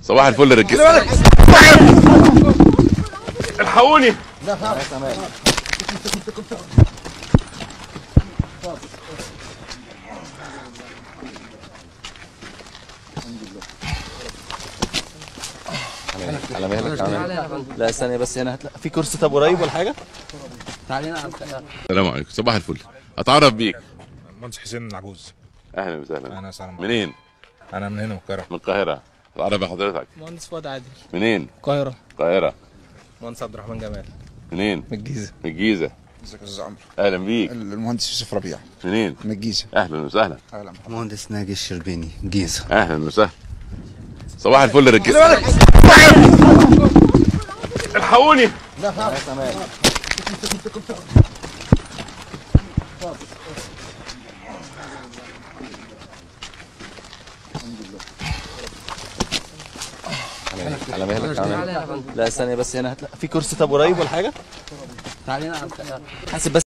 صباح الفل يا رجاله الحقوني على مهلك على لا ثانية بس هنا هتلاقي في كرسي طب قريب ولا حاجة؟ السلام عليكم صباح الفل اتعرف بيك المهندس حسين العجوز اهلا وسهلا انا سلام منين انا من هنا من القاهره من القاهره اتعرف بحضرتك مهندس فؤاد عادل منين القاهرة القاهره مهندس عبد الرحمن جمال منين من الجيزة من الجيزه ازيك يا استاذ عمرو اهلا بيك المهندس يوسف ربيع منين من الجيزه اهلا وسهلا اهلا مهندس ناجي الشربيني جيزة اهلا وسهلا صباح الفل يا رجاله الحقوني على مهلك على لا ثانية بس هنا هتلاقي في كرسي طب قريب ولا حاجة؟ حاسب بس